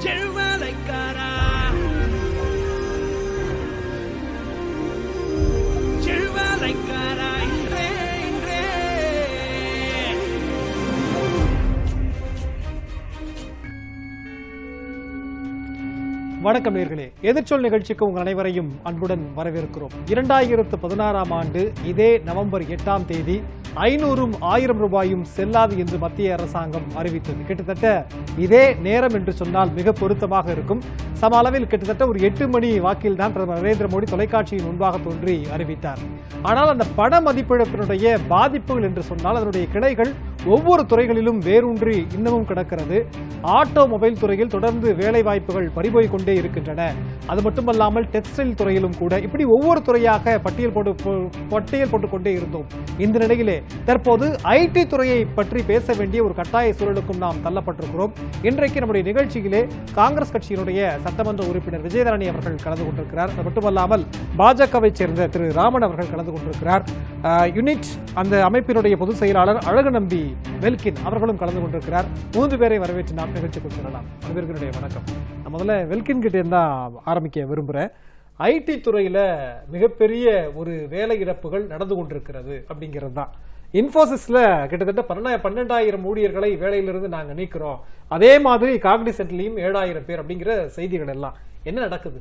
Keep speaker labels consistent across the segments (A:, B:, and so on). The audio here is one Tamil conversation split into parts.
A: செழுமலைக்காரா செழுமலைக்காரா இன்றே இன்றே
B: வணக்கம் நேர்களே எதிர்ச்சொல் நிகழ்ச்சிக்கு உங்கள் அனைவரையும் அன்புடன் வரவேற்கிறோம் இரண்டாயிரத்து பதினாறாம் ஆண்டு இதே நவம்பர் எட்டாம் தேதி ஐநூறும் ஆயிரம் ரூபாயும் செல்லாது என்று மத்திய அரசாங்கம் அறிவித்தது கிட்டத்தட்ட இதே நேரம் என்று சொன்னால் மிக பொருத்தமாக இருக்கும் சம அளவில் கிட்டத்தட்ட ஒரு எட்டு மணி வாக்கில் தான் பிரதமர் நரேந்திர மோடி தொலைக்காட்சியின் முன்பாக தோன்றி அறிவித்தார் ஆனால் அந்த பண மதிப்பிழப்பினுடைய பாதிப்புகள் என்று சொன்னால் அதனுடைய கிளைகள் ஒவ்வொரு துறைகளிலும் வேரூன்றி இன்னமும் கிடக்கிறது ஆட்டோமொபைல் துறையில் தொடர்ந்து வேலை வாய்ப்புகள் பறிபோய் கொண்டே இருக்கின்றன அது மட்டுமல்லாமல் டெக்ஸ்டைல் துறையிலும் கூட இப்படி ஒவ்வொரு துறையாக பட்டியல் போட்டு போ- பட்டியல் போட்டுக் கொண்டே இருந்தோம் இந்த நிலையிலே தற்போது ஐடி துறையை பற்றி பேச வேண்டிய ஒரு கட்டாய சூழலுக்கும் நாம் தள்ளப்பட்டிருக்கிறோம் இன்றைக்கு நம்முடைய நிகழ்ச்சியிலே காங்கிரஸ் கட்சியினுடைய சட்டமன்ற உறுப்பினர் விஜயதரணி அவர்கள் கலந்து கொண்டிருக்கிறார் அது மட்டுமல்லாமல் பாஜகவை சேர்ந்த திரு ராமன் அவர்கள் கலந்து கொண்டிருக்கிறார் அஹ், யூனிட் அந்த அமைப்பினுடைய பொதுச் செயலாளர் அழகு நம்பி வெல்கின் அவர்களும் கலந்து கொண்டிருக்கிறார் மூன்று பேரை வரவேற்று நாம் நிகழ்ச்சிக்கு செல்லலாம் அனைவருடைய வணக்கம் நான் முதல்ல வெல்கின் கிட்ட இருந்தா ஆரம்பிக்க விரும்புறேன் ஐடி துறையில மிகப்பெரிய ஒரு வேலை இழப்புகள் நடந்து கொண்டிருக்கிறது அப்படிங்கிறது தான் இன்ஃபோசிஸ்ல கிட்டத்தட்ட பன்னெண்டா பன்னெண்டாயிரம் ஊழியர்களை வேலையிலிருந்து நாங்க நீக்கிறோம் அதே மாதிரி காக்னிசென்ட்லயும் ஏழாயிரம் பேர் அப்படிங்கிற செய்திகள் எல்லாம் என்ன நடக்குது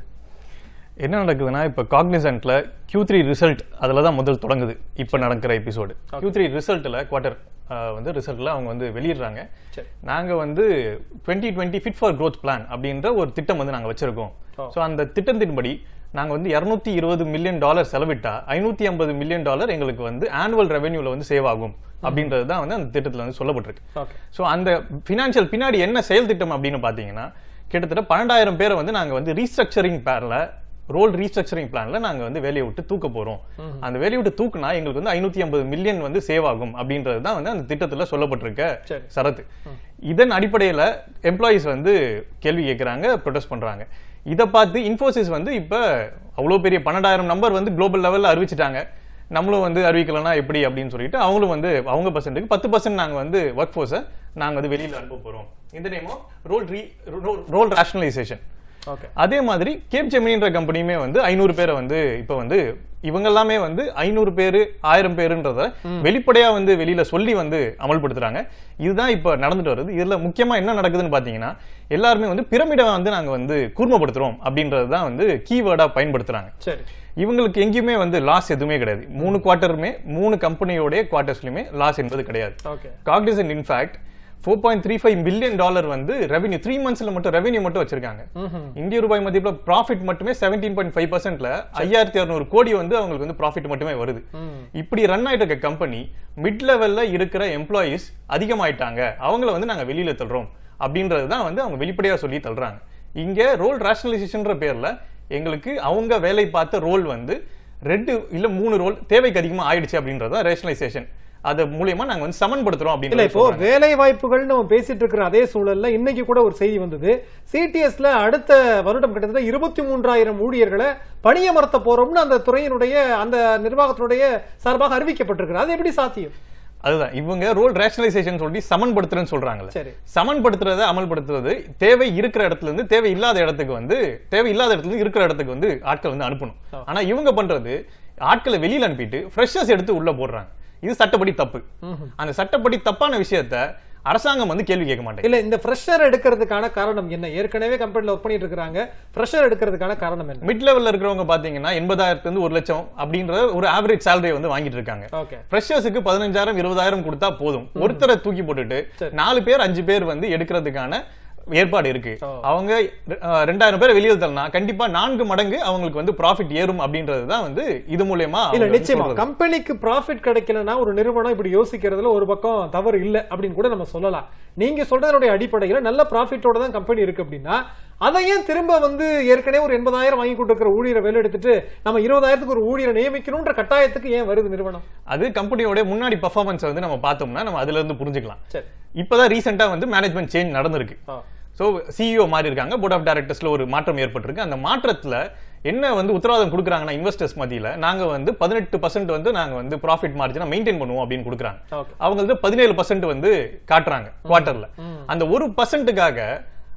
C: என்ன நடக்குதுன்னா இப்போ காக்னிசன்ட்ல Q3 த்ரீ ரிசல்ட் அதில் தான் முதல் தொடங்குது இப்போ நடக்கிற எபிசோடு Q3 த்ரீ ரிசல்ட்டில் குவார்ட்டர் வந்து ரிசல்ட்டில் அவங்க வந்து வெளியிடுறாங்க
B: சரி.
C: நாங்கள் வந்து twenty twenty fit for growth plan அப்படின்ற ஒரு திட்டம் வந்து நாங்கள் வச்சிருக்கோம் ஸோ அந்த திட்டத்தின்படி நாங்கள் வந்து இரநூத்தி இருபது மில்லியன் டாலர் செலவிட்டா ஐநூற்றி ஐம்பது மில்லியன் டாலர் எங்களுக்கு வந்து ஆனுவல் ரெவென்யூல வந்து சேவ் ஆகும் அப்படின்றது தான் வந்து அந்த திட்டத்தில் வந்து சொல்லப்பட்டிருக்கு
B: ஓகே
C: ஸோ அந்த ஃபினான்ஷியல் பின்னாடி என்ன செயல் திட்டம் அப்படின்னு பார்த்தீங்கன்னா கிட்டத்தட்ட பன்னெண்டாயிரம் பேரை வந்து நாங்கள் வந்து ரீஸ்ட்ரக்சரிங் பிளான்ல ரோல் ரீஸ்ட்ரக்சரிங் பிளான்ல நாங்க வந்து வேலையை விட்டு தூக்க போறோம் அந்த வேலையை விட்டு தூக்குனா எங்களுக்கு வந்து ஐநூத்தி ஐம்பது மில்லியன் வந்து சேவ் ஆகும் அப்படின்றது தான் வந்து அந்த திட்டத்துல சொல்லப்பட்டிருக்க
B: சரி.
C: சரத்து இதன் அடிப்படையில எம்ப்ளாயிஸ் வந்து கேள்வி கேட்கறாங்க ப்ரொடெஸ்ட் பண்றாங்க இதை பார்த்து இன்ஃபோசிஸ் வந்து இப்ப அவ்வளவு பெரிய பன்னெண்டாயிரம் நம்பர் வந்து குளோபல் லெவல்ல அறிவிச்சிட்டாங்க நம்மளும் வந்து அறிவிக்கலனா எப்படி அப்படின்னு சொல்லிட்டு அவங்களும் வந்து அவங்க பர்சன்ட்டுக்கு பத்து பர்சன்ட் நாங்க வந்து ஒர்க் ஃபோர்ஸை நாங்க வந்து வெளியில அனுப்ப போறோம் இந்த நேமோ roll re roll rationalisation
B: okay
C: அதே மாதிரி கேப் ஜெமினின்ற கம்பெனியுமே வந்து ஐநூறு பேரை வந்து இப்ப வந்து இவங்க எல்லாமே வந்து ஐநூறு பேரு ஆயிரம் பேருன்றத வெளிப்படையா வந்து வெளியில சொல்லி வந்து அமல்படுத்துறாங்க இதுதான் இப்ப நடந்துட்டு வருது இதுல முக்கியமா என்ன நடக்குதுன்னு பாத்தீங்கன்னா எல்லாருமே வந்து பிரமிடை வந்து நாங்க வந்து கூர்மப்படுத்துறோம் அப்படின்றது தான் வந்து கீவேர்டா பயன்படுத்துறாங்க
B: சரி
C: இவங்களுக்கு எங்கேயுமே வந்து லாஸ் எதுவுமே கிடையாது மூணு குவார்ட்டருமே மூணு கம்பெனியோடைய குவார்ட்டர்ஸ்லயுமே லாஸ் என்பது கிடையாது
B: okay
C: Cognizant in fact four point three five billion dollar வந்து ரெவன்யூ த்ரீ மந்த்ஸ்ல மட்டும் ரெவன்யூ மட்டும் வச்சிருக்காங்க இந்திய ரூபாய் மதிப்புல ப்ராஃபிட் மட்டுமே செவன்டீன் பாயிண்ட் ஃபைவ் பர்சன்ட்ல ஐயாயிரத்தி அறுநூறு கோடி வந்து அவங்களுக்கு வந்து ப்ராஃபிட் மட்டுமே வருது இப்படி ரன் ஆயிட்டு இருக்க கம்பெனி மிட் லெவல்ல இருக்கிற எம்ப்ளாயீஸ் அதிகமாயிட்டாங்க அவங்கள வந்து நாங்க வெளியில தள்ளுறோம் அப்படின்றது தான் வந்து அவங்க வெளிப்படையா சொல்லி தள்ளுறாங்க இங்க ரோல் ரேஷனலைசேஷன்ற பேர்ல எங்களுக்கு அவங்க வேலை பார்த்த ரோல் வந்து ரெண்டு இல்ல மூணு ரோல் தேவைக்கு அதிகமா ஆயிடுச்சு அப்படின்றது தான் ரேஷனலைசேஷன் அது மூலியமா நாங்க வந்து சமன்படுத்துறோம்
B: இல்ல
C: அப்படின்னு
B: இப்போ வேலை வாய்ப்புகள் நம்ம பேசிட்டு இருக்கிற அதே சூழல்ல இன்னைக்கு கூட ஒரு செய்தி வந்தது சிடிஎஸ்ல அடுத்த வருடம் கிட்டத்தட்ட இருபத்தி மூன்றாயிரம் ஊழியர்களை பணியமர்த்த போறோம்னு அந்த துறையினுடைய அந்த நிர்வாகத்தினுடைய சார்பாக அறிவிக்கப்பட்டிருக்கிறது அது எப்படி சாத்தியம்
C: அதுதான் இவங்க ரோல் ரேஷனலைசேஷன் சொல்லி சமன்படுத்துறேன்னு சொல்றாங்கல்ல
B: சரி.
C: சமன்படுத்துறத அமல்படுத்துறது தேவை இருக்கிற இடத்துல இருந்து தேவை இல்லாத இடத்துக்கு வந்து தேவை இல்லாத இடத்துல இருந்து இருக்கிற இடத்துக்கு வந்து ஆட்கள் வந்து அனுப்பணும் ஆனா இவங்க பண்றது ஆட்களை வெளியில அனுப்பிட்டு ஃப்ரெஷர்ஸ் எடுத்து உள்ள போடுறாங்க இது சட்டப்படி தப்பு அந்த சட்டப்படி தப்பான விஷயத்த அரசாங்கம் வந்து கேள்வி கேட்க மாட்டேங்குது
B: இல்ல இந்த ஃப்ரெஷர் எடுக்கிறதுக்கான காரணம் என்ன ஏற்கனவே கம்பெனில ஒர்க் பண்ணிட்டு இருக்காங்க ஃப்ரெஷர் எடுக்கிறதுக்கான காரணம் என்ன
C: மிட் லெவல்ல இருக்கிறவங்க பாத்தீங்கன்னா எண்பதாயிரத்துல இருந்து ஒரு லட்சம் அப்படின்ற ஒரு ஆவரேஜ் சேலரி வந்து வாங்கிட்டு இருக்காங்க
B: ஓகே
C: ஃப்ரெஷர்ஸுக்கு பதினஞ்சாயிரம் இருபதாயிரம் கொடுத்தா போதும் ஒருத்தரை தூக்கி போட்டுட்டு நாலு பேர் அஞ்சு பேர் வந்து எடுக்கிறதுக்கான ஏற்பாடு இருக்கு
B: ஓ.
C: அவங்க அஹ், ரெண்டாயிரம் பேர் வெளியே தரலாம் கண்டிப்பா நான்கு மடங்கு அவங்களுக்கு வந்து ப்ராஃபிட் ஏறும் அப்படின்றது தான் வந்து இது மூலியமா
B: இல்ல
C: அவங்க வந்து
B: நிச்சயமா
C: சொல்றது.
B: கம்பெனிக்கு ப்ராஃபிட் கிடைக்கலன்னா ஒரு நிறுவனம் இப்படி யோசிக்கிறதுல ஒரு பக்கம் தவறு இல்ல அப்படின்னு கூட நம்ம சொல்லலாம் நீங்க சொல்றதனுடைய அடிப்படையில நல்ல ப்ராஃபிட்டோட தான் கம்பெனி இருக்கு அப்படின்னா அதை ஏன் திரும்ப வந்து ஏற்கனவே ஒரு எண்பதாயிரம் வாங்கி கொடுக்குற ஊழியரை வேலை எடுத்துட்டு நம்ம இருபதாயிரத்துக்கு ஒரு ஊழியரை நியமிக்கணும்ன்ற கட்டாயத்துக்கு ஏன் வருது நிறுவனம்
C: அது கம்பெனியோட முன்னாடி பர்ஃபார்மன்ஸ் வந்து நம்ம பார்த்தோம்னா நம்ம அதுல இருந்து புரிஞ்சுக்கலாம்
B: சரி
C: இப்பதான் ரீசெண்டா வந்து மேனேஜ்மெண்ட் சேஞ்ச் நடந்திருக்கு
B: ஆ.
C: ஸோ சிஇஓ மாறி இருக்காங்க போர்ட் ஆஃப் டைரக்டர்ஸ்ல ஒரு மாற்றம் ஏற்பட்டிருக்கு அந்த மாற்றத்துல என்ன வந்து உத்தரவாதம் கொடுக்குறாங்கன்னா இன்வெஸ்டர்ஸ் மத்தியில நாங்க வந்து பதினெட்டு பர்சன்ட் வந்து நாங்க வந்து ப்ராஃபிட் மார்ஜினை மெயின்டைன் பண்ணுவோம் அப்படின்னு கொடுக்குறாங்க
B: ஓகே
C: அவங்க வந்து பதினேழு பர்சன்ட் வந்து காட்டுறாங்க குவார்ட்டர்ல அந்த ஒரு பர்சன்ட்டுக்காக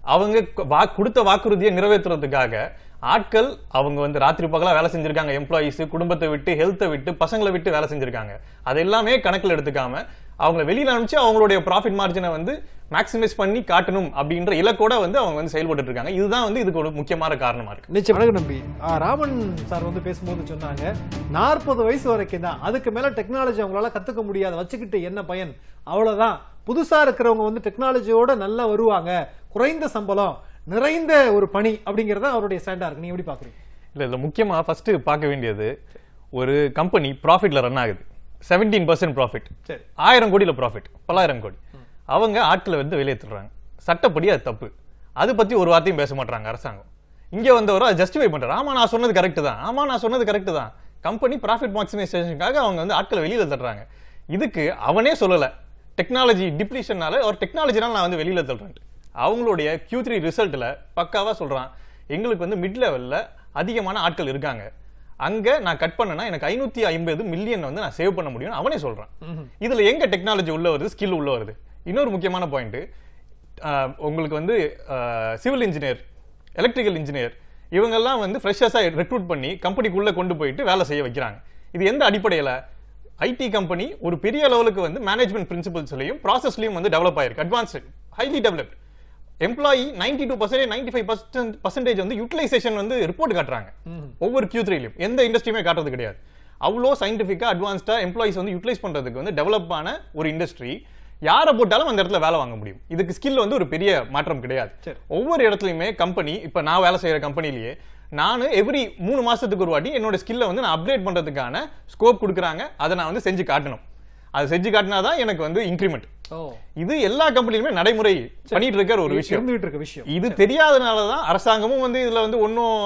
C: அவங்க கு- வா கொடுத்த வாக்குறுதியை நிறைவேற்றுறதுக்காக ஆட்கள் அவங்க வந்து ராத்திரி பகலா வேலை செஞ்சிருக்காங்க எம்ப்ளாயிஸ் குடும்பத்தை விட்டு ஹெல்த்தை விட்டு பசங்களை விட்டு வேலை செஞ்சிருக்காங்க அது எல்லாமே கணக்குல எடுத்துக்காம அவங்கள வெளியில அனுப்பிச்சு அவங்களுடைய ப்ராஃபிட் மார்ஜினை வந்து மேக்ஸிமைஸ் பண்ணி காட்டணும் அப்படின்ற இலக்கோட வந்து அவங்க வந்து செயல்பட்டு இருக்காங்க இதுதான் வந்து இதுக்கு ஒரு முக்கியமான காரணமா இருக்கு
B: நிச்சயம் அழகு நம்பி ஆ, ராமன் சார் வந்து பேசும்போது சொன்னாங்க நாற்பது வயசு வரைக்கும் தான் அதுக்கு மேல டெக்னாலஜி அவங்களால கத்துக்க முடியாது வச்சுக்கிட்டு என்ன பயன் அவ்வளவுதான் புதுசா இருக்கிறவங்க வந்து டெக்னாலஜியோட நல்லா வருவாங்க குறைந்த சம்பளம் நிறைந்த ஒரு பணி அப்படிங்கறது அவருடைய ஸ்டாண்டா இருக்கு நீங்க எப்படி பாக்குறீங்க
C: இல்ல இதுல முக்கியமா ஃபர்ஸ்ட் பார்க்க வேண்டியது ஒரு கம்பெனி ப்ராஃபிட்ல ரன் ஆகுது செவன்டீன் பர்சன்ட் ப்ராஃபிட்
B: சரி
C: ஆயிரம் கோடியில ப்ராஃபிட் பல்லாயிரம் கோடி அவங்க ஆட்களை வந்து வெளியேற்றுறாங்க சட்டப்படி அது தப்பு அது பத்தி ஒரு வார்த்தையும் பேச மாட்டாங்க அரசாங்கம் இங்க வந்தவரும் அதை ஜஸ்டிஃபை பண்றாரு ஆமா நான் சொன்னது கரெக்ட் தான் ஆமா நான் சொன்னது கரெக்ட் தான் கம்பெனி ப்ராஃபிட் மேக்ஸிமைசேஷனுக்காக அவங்க வந்து ஆட்களை வெளியில தள்ளுறாங்க இதுக்கு அவனே சொல்லல டெக்னாலஜி டிப்ளீஷனால ஒரு டெக்னாலஜினால நான் வந்து வெளியில தள்ளுறேன் அவங்களுடைய Q3 த்ரீ ரிசல்ட்ல பக்காவா சொல்றான் எங்களுக்கு வந்து மிட் லெவல்ல அதிகமான ஆட்கள் இருக்காங்க அங்க நான் கட் பண்ணனா எனக்கு ஐநூத்தி ஐம்பது மில்லியன் வந்து நான் சேவ் பண்ண முடியும் அவனே சொல்றான் இதுல எங்க டெக்னாலஜி உள்ள வருது ஸ்கில் உள்ள வருது இன்னொரு முக்கியமான பாயிண்ட் உங்களுக்கு வந்து சிவில் இன்ஜினியர் எலக்ட்ரிக்கல் இன்ஜினியர் இவங்கெல்லாம் வந்து ஃப்ரெஷர்ஸா ரெக்ரூட் பண்ணி கம்பெனிக்குள்ள கொண்டு போயிட்டு வேலை செய்ய வைக்கிறாங்க இது எந்த அடிப்படையில ஐடி கம்பெனி ஒரு பெரிய லெவலுக்கு வந்து மேனேஜ்மெண்ட் பிரின்சிபல்ஸ்லையும் ப்ராசஸ்லையும் வந்து டெவலப் ஆயிருக்கு advanced highly developed employee ninety two percentage ninety five percentage வந்து யூட்டிலைசேஷன் வந்து ரிப்போர்ட் காட்டுறாங்க ஒவ்வொரு கியூ த்ரீலையும் எந்த இண்டஸ்ட்ரியுமே காட்டுறது கிடையாது அவ்வளோ சயின்டிஃபிக்கா அட்வான்ஸ்டா எம்ப்ளாயிஸ் வந்து யூட்டிலைஸ் பண்றதுக்கு வந்து டெவலப் ஆன ஒரு இண்டஸ்ட்ரி யாரை போட்டாலும் அந்த இடத்துல வேலை வாங்க முடியும் இதுக்கு ஸ்கில் வந்து ஒரு பெரிய மாற்றம் கிடையாது
B: சரி.
C: ஒவ்வொரு இடத்துலயுமே கம்பெனி இப்ப நான் வேலை செய்யற கம்பெனிலேயே நான் எவ்ரி மூணு மாசத்துக்கு ஒரு வாட்டி என்னோட ஸ்கில்லை வந்து நான் அப்டேட் பண்றதுக்கான ஸ்கோப் கொடுக்குறாங்க அதை நான் வந்து செஞ்சு காட்டணும் அது செஞ்சு காட்டினாதான் எனக்கு வந்து இன்க்ரிமெண்ட்
B: ஓ
C: இது எல்லா கம்பெனிலுமே நடைமுறை பண்ணிட்டு இருக்க ஒரு விஷயம்
B: இருந்துகிட்டு இருக்க விஷயம்
C: இது தெரியாதனால தான் அரசாங்கமும் வந்து இதுல வந்து ஒன்னும்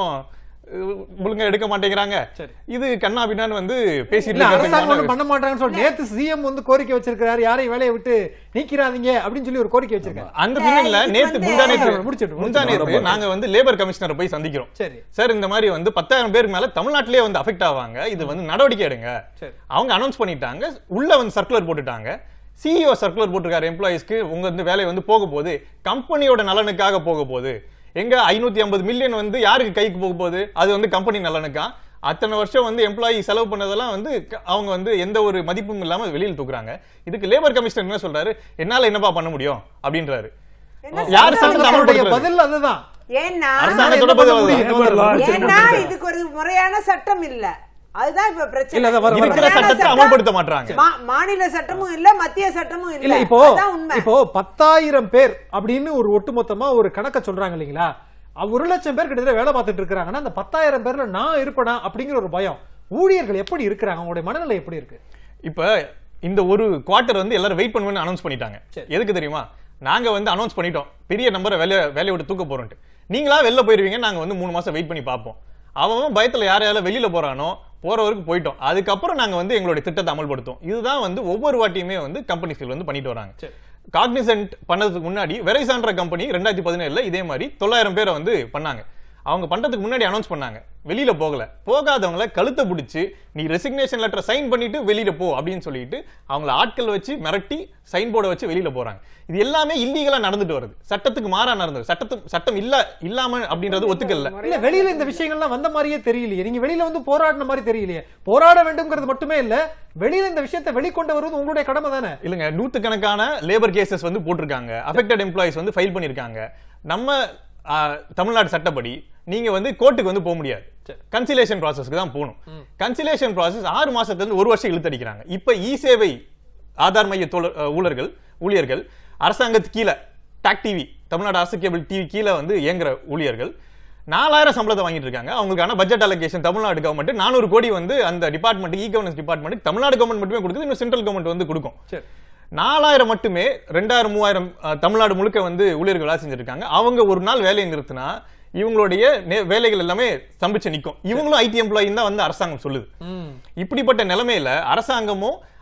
C: ஒழுங்கா எடுக்க மாட்டேங்கிறாங்க
B: சரி.
C: இது கண்ணா பின்னான்னு வந்து பேசிட்டு
B: இல்ல அரசாங்கம்
C: இருக்காங்க
B: ஒண்ணும் பண்ண மாட்டாங்கன்னு சொல்லி நேத்து சிஎம் வந்து கோரிக்கை வச்சிருக்காரு யாரையும் வேலையை விட்டு நீக்கிறாதீங்க அப்படின்னு சொல்லி ஒரு கோரிக்கை வச்சிருக்காரு
C: அந்த பின்னணியில
D: இதுக்கு
C: நேத்து
D: வந்து-
C: முந்தா நேத்து
B: முடிச்சிட்டு,
C: முந்தா நேத்து நாங்க வந்து லேபர் கமிஷனரை போய் சந்திக்கிறோம்
B: சரி
C: சார் இந்த மாதிரி வந்து பத்தாயிரம் பேருக்கு மேல தமிழ்நாட்டிலே வந்து அஃபெக்ட் ஆவாங்க இது வந்து நடவடிக்கை எடுங்க
B: சரி.
C: அவங்க அனௌன்ஸ் பண்ணிட்டாங்க உள்ள வந்து சர்க்குலர் போட்டுட்டாங்க சிஇஓ சர்க்குலர் போட்டிருக்காரு எம்ப்ளாயிஸ்க்கு உங்க வந்து வேலை வந்து போக போகுது கம்பெனியோட நலனுக்காக போக போகுது எங்க ஐநூத்தி ஐம்பது மில்லியன் வந்து யாருக்கு கைக்கு போக போகுது அது வந்து கம்பெனி நலனுக்கா அத்தனை வருஷம் வந்து எம்ப்ளாயி செலவு பண்ணதெல்லாம் வந்து க- அவங்க வந்து எந்த ஒரு மதிப்பும் இல்லாம வெளியில் தூக்குறாங்க இதுக்கு லேபர் கமிஷனர் என்ன சொல்றாரு என்னால என்னப்பா பண்ண முடியும் அப்படின்றாரு
D: என்ன
C: யார்
D: சொல்றாங்க?
C: சட்டம்
B: அவருடைய
C: அமல்படுத்துறது?
B: பதில் அதுதான்
D: ஏன்னா
C: அரசாங்கத்தோட
B: என்ன பண்ண
C: பதில்
B: முடியும்?
C: அதுதான்.
B: இந்த மாதிரி
D: ஏன்னா இதுக்கு ஒரு முறையான சட்டம் இல்ல அதுதான் இப்ப பிரச்சனை
B: இல்ல, அதான் வர- வர-
C: இருக்கிற
D: முறையான
C: சட்டத்தை
D: சட்டம்
C: அமல்படுத்த மாட்றாங்க
D: மா- மாநில சட்டமும் இல்ல மத்திய சட்டமும்
B: இல்ல
D: இல்ல
B: இப்போ
D: அதான் உண்மை
B: இப்போ பத்தாயிரம் பேர் அப்படின்னு ஒரு ஒட்டுமொத்தமா ஒரு கணக்க சொல்றாங்க இல்லைங்களா அவ- ஒரு லட்சம் பேர் கிட்டத்தட்ட வேலை பார்த்துட்டு இருக்காங்கன்னா அந்த பத்தாயிரம் பேர்ல நான் இருப்பேனா அப்படிங்கிற ஒரு பயம் ஊழியர்கள் எப்படி இருக்கிறாங்க அவங்களுடைய மனநிலை எப்படி இருக்கு
C: இப்ப இந்த ஒரு குவார்ட்டர் வந்து எல்லாரும் வெயிட் பண்ணுவேன்னு அனௌன்ஸ் பண்ணிட்டாங்க
B: சரி.
C: எதுக்கு தெரியுமா நாங்க வந்து அனௌன்ஸ் பண்ணிட்டோம் பெரிய நம்பரை வேலைய வேலையை விட்டு தூக்க போறோம்ட்டு நீங்களா வெளில போயிருவீங்க நாங்க வந்து மூணு மாசம் வெயிட் பண்ணி பார்ப்போம் அவன் அவன் பயத்துல யார் யாரும் வெளியில போறானோ போறவருக்கு போயிட்டோம் அதுக்கப்புறம் நாங்க வந்து எங்களுடைய திட்டத்தை அமல்படுத்தும் இதுதான் வந்து ஒவ்வொரு வாட்டியுமே வந்து கம்பெனிஸ்கள் வந்து பண்ணிட்டு வராங்க
B: சரி.
C: காக்னிசன்ட் பண்ணதுக்கு முன்னாடி வெரைசான்ற கம்பெனி ரெண்டாயிரத்தி பதினேழுல இதே மாதிரி தொள்ளாயிரம் பேரை வந்து பண்ணாங்க அவங்க பண்றதுக்கு முன்னாடி அனௌன்ஸ் பண்ணாங்க வெளியில போகல போகாதவங்கள கழுத்தை பிடிச்சி நீ ரெசிக்னேஷன் லெட்டர் சைன் பண்ணிட்டு வெளியில போ அப்படின்னு சொல்லிட்டு அவங்கள ஆட்கள் வச்சு மிரட்டி சைன் போர்டை வச்சு வெளியில போறாங்க இது எல்லாமே இல்லீகலா நடந்துட்டு வருது சட்டத்துக்கு மாறா நடந்தது சட்டத்து சட்டம் இல்ல இல்லாம அப்படின்றது ஒத்துக்கல
B: இல்ல வெளியில இந்த விஷயங்கள்லாம் வந்த மாதிரியே தெரியலையே நீங்க வெளியில வந்து போராடின மாதிரி தெரியலையே போராட வேண்டும்ங்கிறது மட்டுமே இல்ல வெளியில இந்த விஷயத்தை வெளிக்கொண்டு வருவது உங்களுடைய கடமை தானே
C: இல்லங்க நூத்துக்கணக்கான லேபர் கேசஸ் வந்து போட்டிருக்காங்க அஃபெக்டட் எம்ப்ளாயிஸ் வந்து ஃபைல் பண்ணிருக்காங்க நம்ம ஆ, தமிழ்நாடு சட்டப்படி நீங்க வந்து கோர்ட்டுக்கு வந்து போக முடியாது கன்சிலேஷன் ப்ராசஸ்க்கு தான் போகணும் கன்சிலேஷன் ப்ராசஸ் ஆறு மாசத்துல இருந்து ஒரு வருஷம் இழுத்தடிக்கிறாங்க இப்ப இ சேவை ஆதார் மைய தோழர் அ, ஊழர்கள் ஊழியர்கள் அரசாங்கத்துக்கு கீழே டாக் டிவி தமிழ்நாடு அரசு கேபிள் டிவி கீழே வந்து இயங்குற ஊழியர்கள் நாலாயிரம் சம்பளத்தை வாங்கிட்டு இருக்காங்க அவங்களுக்கான பட்ஜெட் அலோகேஷன் தமிழ்நாடு கவர்மெண்ட் நானூறு கோடி வந்து அந்த department e governance department Tamil Nadu government மட்டுமே கொடுக்குது இன்னும் சென்ட்ரல் கவர்மெண்ட் வந்து கொடுக்கும்
B: சரி
C: நாலாயிரம் மட்டுமே ரெண்டாயிரம் மூவாயிரம் அஹ், தமிழ்நாடு முழுக்க வந்து ஊழியர்கள் வேலை செஞ்சிருக்காங்க அவங்க ஒரு நாள் வேலையை நிறுத்தினா இவங்களுடைய நே- வேலைகள் எல்லாமே ஸ்தம்பிச்சு நிக்கும் இவங்களும் ஐடி எம்ப்ளாயின்னு தான் வந்து அரசாங்கம் சொல்லுது
B: ம்
C: இப்படிப்பட்ட நிலைமையில அரசாங்கமும்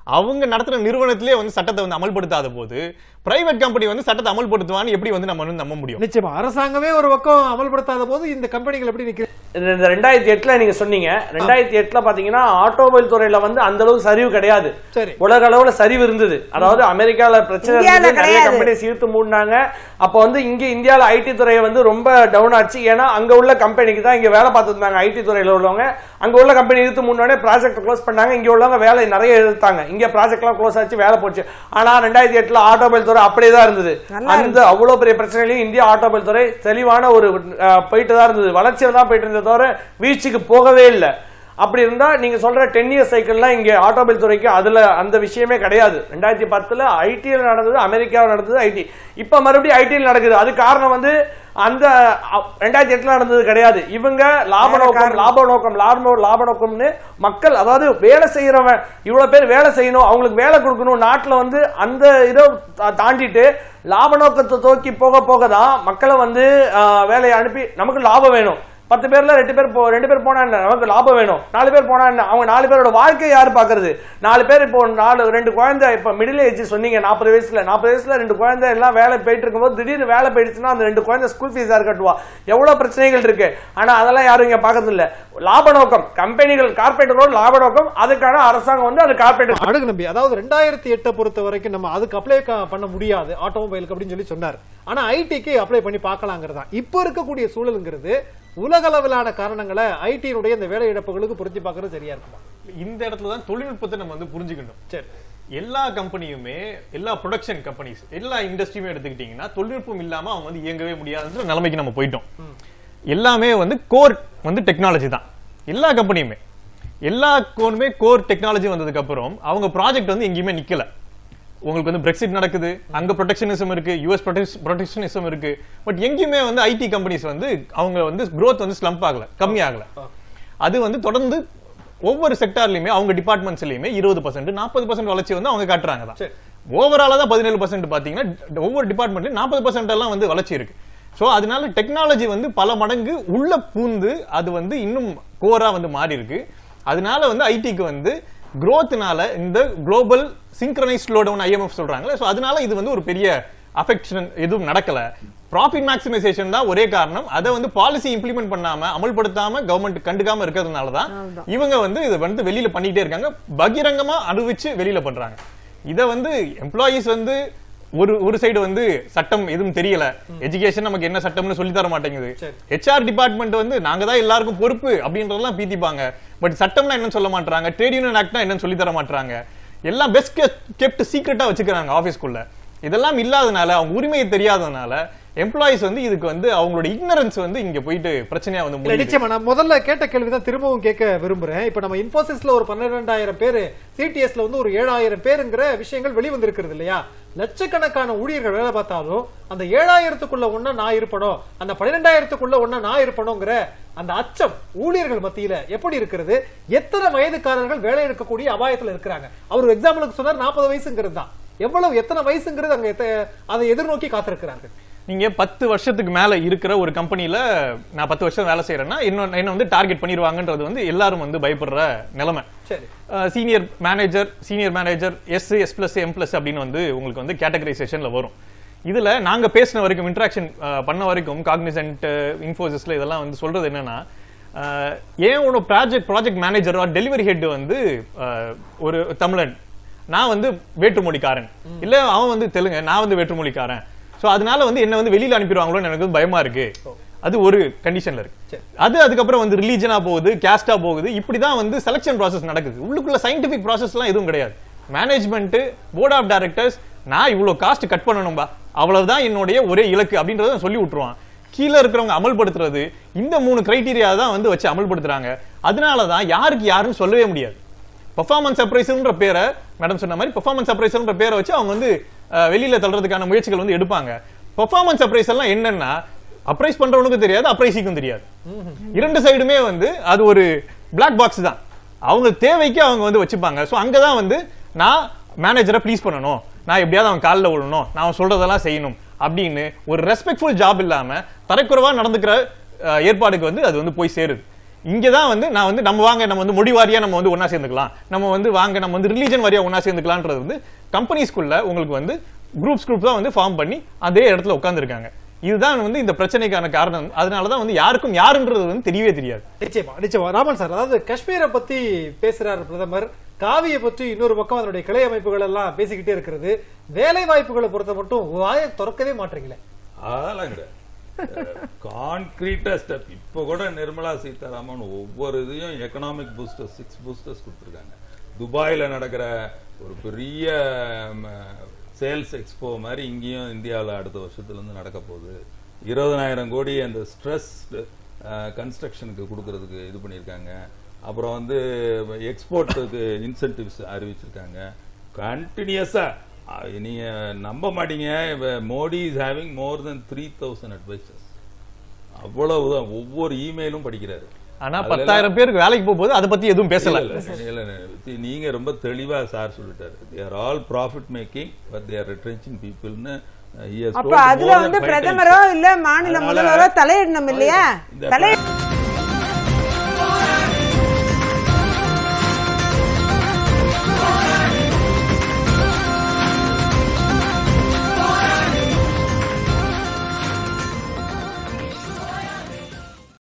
C: அவங்க நடத்துற நிறுவனத்திலே வந்து சட்டத்தை வந்து அமல்படுத்தாத போது பிரைவேட் கம்பெனி வந்து சட்டத்தை அமல்படுத்துவான்னு எப்படி வந்து நம்ம வந்து நம்ப முடியும்
B: நிச்சயமா அரசாங்கமே ஒரு பக்கம் அமல்படுத்தாத போது இந்த கம்பெனிகள் எப்படி நிக்கிறது
E: இந்த இந்த ரெண்டாயிரத்தி எட்டுல நீங்க சொன்னீங்க ரெண்டாயிரத்தி எட்டுல பாத்தீங்கன்னா ஆட்டோமொபைல் துறையில வந்து அந்த அளவுக்கு சரிவு கிடையாது
B: சரி.
E: உலக அளவுல சரிவு இருந்தது அதாவது அமெரிக்கால பிரச்சனை
D: இந்தியால
E: இருந்தது, நிறைய
D: கிடையாது.
E: கம்பெனி சீர்த்து மூடினாங்க அப்ப வந்து இங்க இந்தியால ஐடி துறையை வந்து ரொம்ப டவுன் ஆச்சு ஏன்னா அங்க உள்ள கம்பெனிக்கு தான் இங்க வேலை பார்த்துட்டு இருந்தாங்க ஐடி துறையில உள்ளவங்க அங்க உள்ள கம்பெனி இழுத்து மூணோடனே ப்ராஜெக்ட் க்ளோஸ் பண்ணாங்க இங்க உள்ளவங்க வேலை நிறைய எடுத்தாங்க இங்க ப்ராஜெக்ட் எல்லாம் க்ளோஸ் ஆச்சு வேலை போச்சு ஆனா ரெண்டாயிரத்தி எட்டுல ஆட்டோமொபைல் துறை அப்படியே தான் இருந்தது
D: நல்லா
E: அந்த அவ்வளவு பெரிய பிரச்சனைகளையும் இந்தியா ஆட்டோமொபைல் துறை தெளிவான ஒரு அஹ், போயிட்டு தான் இருந்தது வளர்ச்சியில தான் போயிட்டு இருந்தது தவிர வீழ்ச்சிக்கு போகவே இல்லை அப்படி இருந்தா நீங்க சொல்ற டென் இயர் சைக்கிள்லாம் இங்க ஆட்டோமொபைல் துறைக்கு அதுல அந்த விஷயமே கிடையாது ரெண்டாயிரத்தி பத்துல ஐடியில் நடந்தது அமெரிக்காவில் நடந்தது ஐடி இப்ப மறுபடியும் ஐடியில் நடக்குது அது காரணம் வந்து அந்த அ- ரெண்டாயிரத்தி எட்டுல நடந்தது கிடையாது இவங்க லாப
D: வேற
E: நோக்கம்
D: காரணம்.
E: லாப நோக்கம் லாப லாப நோக்கம்னு மக்கள் அதாவது வேலை செய்யறவன் இவ்வளவு பேர் வேலை செய்யணும் அவங்களுக்கு வேலை கொடுக்கணும் நாட்டுல வந்து அந்த இதை தா- தாண்டிட்டு லாப நோக்கத்தை தோக்கி போக போக தான் மக்களை வந்து ஆஹ், வேலையை அனுப்பி நமக்கு லாபம் வேணும் பத்து பேர்ல ரெண்டு பேர் போ ரெண்டு பேர் போனா என்ன நமக்கு லாபம் வேணும் நாலு பேர் போனா என்ன அவங்க நாலு பேரோட வாழ்க்கையை யாரு பாக்குறது நாலு பேர் இப்போ நாலு ரெண்டு குழந்தை இப்ப மிடில் ஏஜ் சொன்னீங்க நாற்பது வயசுல நாற்பது வயசுல ரெண்டு குழந்தை எல்லாம் வேலை போயிட்டு இருக்கும்போது திடீர்னு வேலை போயிடுச்சுன்னா அந்த ரெண்டு குழந்தை ஸ்கூல் ஃபீஸ் யார் கட்டுவா எவ்வளவு பிரச்சனைகள் இருக்கு ஆனா அதெல்லாம் யாரும் இங்க பாக்குறது இல்ல லாப நோக்கம் கம்பெனிகள் கார்பரேட்டரோட லாப நோக்கம் அதுக்கான அரசாங்கம் வந்து அது கார்பரேட்
B: அழகு நம்பி அதாவது ரெண்டாயிரத்தி எட்டை பொறுத்த வரைக்கும் நம்ம அதுக்கு அப்ளை பண்ண முடியாது ஆட்டோமொபைலுக்கு அப்படின்னு சொல்லி சொன்னார் ஆனா ஐடிக்கு அப்ளை பண்ணி பார்க்கலாங்கிறதா இப்போ இருக்கக்கூடிய சூழலுங்கிறது உலக அளவிலான காரணங்களை ஐடியினுடைய இந்த வேலை இழப்புகளுக்கு புரிஞ்சு பார்க்கறது சரியா இருக்குமா
C: இந்த இடத்துல தான் தொழில்நுட்பத்தை நம்ம வந்து புரிஞ்சுக்கணும்
B: சரி
C: எல்லா கம்பெனியுமே எல்லா ப்ரொடக்ஷன் கம்பெனிஸ் எல்லா இண்டஸ்ட்ரியுமே எடுத்துக்கிட்டீங்கன்னா தொழில்நுட்பம் இல்லாம அவங்க வந்து இயங்கவே முடியாதுன்ற நிலைமைக்கு நம்ம போயிட்டோம் எல்லாமே வந்து கோர் வந்து டெக்னாலஜி தான் எல்லா கம்பெனியுமே எல்லா கோனுமே கோர் டெக்னாலஜி வந்ததுக்கு அப்புறம் அவங்க ப்ராஜெக்ட் வந்து எங்கேயுமே நிக்கல உங்களுக்கு வந்து பிரெக்சிட் நடக்குது அங்க ப்ரொடெக்ஷனிசம் இருக்கு யூஎஸ் ப்ரொடெக்ஷனிசம் இருக்கு பட் எங்கேயுமே வந்து ஐடி கம்பெனிஸ் வந்து அவங்க வந்து growth வந்து ஸ்லம்ப் ஆகல கம்மி ஆகல அது வந்து தொடர்ந்து ஒவ்வொரு செக்டார்லயுமே அவங்க டிபார்ட்மெண்ட்ஸ்லயுமே இருபது பர்சன்ட் நாற்பது பர்சன்ட் வளர்ச்சி வந்து அவங்க காட்டுறாங்க தான்
B: சரி.
C: ஓவராலா தான் பதினேழு பர்சன்ட் பாத்தீங்கன்னா ஒவ்வொரு டிபார்ட்மெண்ட்லயும் நாற்பது பர்சன்ட் எல்லாம் வந்து வளர்ச்சி இருக்கு சோ அதனால டெக்னாலஜி வந்து பல மடங்கு உள்ள பூந்து அது வந்து இன்னும் கோரா வந்து மாறி இருக்கு அதனால வந்து ஐடிக்கு வந்து growthனால இந்த குளோபல் சிங்க்ரனைஸ் ஸ்லோடவுன் ஐஎம்எஃப் சொல்றாங்கல்ல சோ அதனால இது வந்து ஒரு பெரிய அஃபெக்ஷன் எதுவும் நடக்கல ப்ராஃபிட் மேக்ஸிமைசேஷன் தான் ஒரே காரணம் அதை வந்து பாலிசி இம்ப்ளிமெண்ட் பண்ணாம அமல்படுத்தாம கவர்மெண்ட் கண்டுக்காம இருக்கிறதுனால தான் இவங்க வந்து இதை வந்து வெளியில பண்ணிட்டே இருக்காங்க பகிரங்கமா அனுபவிச்சு வெளியில பண்றாங்க இத வந்து எம்ப்ளாயீஸ் வந்து ஒரு ஒரு சைடு வந்து சட்டம் எதுவும் தெரியல எஜுகேஷன் நமக்கு என்ன சட்டம்னு சொல்லி தர மாட்டேங்குது
B: சரி.
C: ஹெச்ஆர் டிபார்ட்மெண்ட் வந்து நாங்க தான் எல்லாருக்கும் பொறுப்பு அப்படின்றதெல்லாம் பீத்திப்பாங்க பட் சட்டம்னா என்னன்னு சொல்ல மாட்டாங்க ட்ரேட் யூனியன் ஆக்ட்னா என்னன்னு சொல்லி தர மாட்டாங்க எல்லாம் பெஸ்ட் கெப்ட் சீக்ரெட்டா வச்சுக்கிறாங்க ஆபீஸ்க்குள்ள இதெல்லாம் இல்லாதனால அவங்க உரிமையை தெரியாதனால எம்ப்ளாயிஸ் வந்து இதுக்கு வந்து அவங்களோட இக்னரன்ஸ் வந்து இங்க போயிட்டு பிரச்சனையா வந்து
B: இல்ல
C: முடியுது.
B: நிச்சயமா நான் முதல்ல கேட்ட கேள்விதான் திரும்பவும் கேட்க விரும்புறேன் இப்ப நம்ம இன்ஃபோசிஸ்ல ஒரு பன்னிரெண்டாயிரம் பேரு சிடிஎஸ்ல வந்து ஒரு ஏழாயிரம் பேருங்கிற விஷயங்கள் வெளிவந்திருக்கிறது இல்லையா லட்சக்கணக்கான ஊழியர்கள் வேலை பார்த்தாலும் அந்த ஏழாயிரத்துக்குள்ள ஒண்ணா நான் இருப்பணும் அந்த பன்னிரெண்டாயிரத்துக்குள்ள ஒண்ணா நான் இருப்பணுங்கிற அந்த அச்சம் ஊழியர்கள் மத்தியில எப்படி இருக்கிறது எத்தனை வயதுக்காரர்கள் வேலை எடுக்கக்கூடிய அபாயத்துல இருக்கிறாங்க அவர் எக்ஸாம்பிளுக்கு சொன்னார் நாற்பது வயசுங்கிறது தான் எவ்வளவு எத்தனை வயசுங்கிறது அங்க எத்த- அதை எதிர்நோக்கி காத்திருக்கிறார்கள்
C: நீங்க பத்து வருஷத்துக்கு மேல இருக்கிற ஒரு கம்பெனில நான் பத்து வருஷம் வேலை செய்யறேன்னா இன்னும் என்ன வந்து டார்கெட் பண்ணிடுவாங்கன்றது வந்து எல்லாரும் வந்து பயப்படுற நிலைமை
B: சரி
C: senior manager senior manager S S plus M plus அப்படின்னு வந்து உங்களுக்கு வந்து கேட்டகரைசேஷன்ல வரும் இதுல நாங்க பேசின வரைக்கும் இன்ட்ராக்ஷன் பண்ண வரைக்கும் காக்னிசன்ட் இன்ஃபோசிஸ்ல இதெல்லாம் வந்து சொல்றது என்னன்னா அஹ், ஏன் உன்னோட project project manager delivery head வந்து அஹ், ஒரு தமிழன் நான் வந்து வேற்றுமொழிக்காரன் இல்ல அவன் வந்து தெலுங்கு நான் வந்து வேற்றுமொழிக்காரன் சோ அதனால வந்து என்ன வந்து வெளியில அனுப்பிடுவாங்களோன்னு எனக்கு வந்து பயமா இருக்கு அது ஒரு கண்டிஷன்ல இருக்கு அது அதுக்கப்புறம் வந்து ரிலீஜனா போகுது கேஸ்டா போகுது இப்படிதான் வந்து செலக்ஷன் process நடக்குது உள்ளுக்குள்ள சயின்டிபிக் ப்ராசஸ்லாம் எதுவும் கிடையாது மேனேஜ்மெண்ட் போர்ட் ஆஃப் டைரக்டர்ஸ் நான் இவ்வளவு காஸ்ட் கட் பண்ணணும்பா அவ்வளவுதான் என்னுடைய ஒரே இலக்கு அப்படின்றத சொல்லி விட்டுருவான் கீழே இருக்கிறவங்க அமல்படுத்துறது இந்த மூணு கிரைட்டீரியா தான் வந்து வச்சு அமல்படுத்துறாங்க அதனால தான் யாருக்கு யாருன்னு சொல்லவே முடியாது பெர்ஃபார்மன்ஸ் அப்ரைசல்ன்ற பேரை மேடம் சொன்ன மாதிரி பெர்ஃபார்மன்ஸ் அப்ரைசல்ன்ற பேரை வச்சு அவங்க வந்து அஹ், வெளியில தள்ளுறதுக்கான முயற்சிகள் வந்து எடுப்பாங்க பெர்ஃபார்மன்ஸ் அப்ரைசல்னா என்னன்னா அப்ரைஸ் பண்றவனுக்கும் தெரியாது அப்ரைசிக்கும் தெரியாது இரண்டு சைடுமே வந்து அது ஒரு பிளாக் பாக்ஸ் தான் அவங்க தேவைக்கு அவங்க வந்து வச்சுப்பாங்க சோ அங்கதான் வந்து நான் மேனேஜரை ப்ளீஸ் பண்ணணும் நான் எப்படியாவது அவன் காலில் விழணும் நான் அவன் சொல்றதெல்லாம் செய்யணும் அப்படின்னு ஒரு ரெஸ்பெக்ட்ஃபுல் ஜாப் இல்லாம தரக்குறைவா நடந்துக்கிற அஹ், ஏற்பாடுக்கு வந்து அது வந்து போய் சேருது இங்க தான் வந்து நான் வந்து நம்ம வாங்க நம்ம வந்து மொழி வாரியா நம்ம வந்து ஒண்ணா சேர்ந்துக்கலாம் நம்ம வந்து வாங்க நம்ம வந்து ரிலீஜன் வாரியா ஒண்ணா சேர்ந்துக்கலாம்ன்றது வந்து கம்பெனிஸ்குள்ள உங்களுக்கு வந்து குரூப்ஸ் குரூப் தான் வந்து ஃபார்ம் பண்ணி அதே இடத்துல உட்கார்ந்துருக்காங்க இதுதான் வந்து இந்த பிரச்சனைக்கான காரணம் அதனால தான் வந்து யாருக்கும் யாருன்றது வந்து தெரியவே தெரியாது
B: நிச்சயமா நிச்சயமா ராமன் சார் அதாவது காஷ்மீரை பத்தி பேசுறாரு பிரதமர் காவியை பற்றி இன்னொரு பக்கம் அதனுடைய கிளை அமைப்புகள் எல்லாம் பேசிக்கிட்டே இருக்கிறது வேலை வாய்ப்புகளை பொறுத்த மட்டும் வாயை திறக்கவே மாட்டீங்களே
F: அதெல்லாம் கிடையாது கான்கிரீட்டா ஸ்டெப் இப்போ கூட நிர்மலா சீதாராமன் ஒவ்வொரு இதையும் எக்கனாமிக் பூஸ்டர்ஸ் சிக்ஸ் பூஸ்டர்ஸ் கொடுத்துருக்காங்க துபாயில நடக்கிற ஒரு பெரிய சேல்ஸ் எக்ஸ்போ மாதிரி இங்கேயும் இந்தியாவில் அடுத்த வருஷத்துல இருந்து நடக்க போகுது இருபதனாயிரம் கோடி அந்த ஸ்ட்ரெஸ் கன்ஸ்ட்ரக்ஷனுக்கு கொடுக்கறதுக்கு இது பண்ணியிருக்காங்க அப்புறம் வந்து எக்ஸ்போர்ட்டுக்கு இன்சென்டிவ்ஸ் அறிவிச்சிருக்காங்க கண்டினியூஸா நீங்க நம்ப மாட்டீங்க இப்ப Modi is having more than three thousand advisors அவ்வளவுதான் ஒவ்வொரு இமெயிலும் படிக்கிறாரு
C: ஆனா
F: அதுல
C: பத்தாயிரம் பேருக்கு வேலைக்கு போகும்போது அதை பத்தி எதுவும் பேசல
F: இல்ல, இல்ல, இல்ல, இல்ல. See, நீங்க ரொம்ப தெளிவா சார் சொல்லிட்டாரு they are all profit making but they are retrenching people னு he has
D: அப்ப
F: told
D: அதுல
F: more than
D: வந்து
F: five times.
D: பிரதமரோ இல்ல மாநில
F: அதனால
D: முதல்வரோ தலையிடணும் இல்லையா
F: இந்த
D: தலை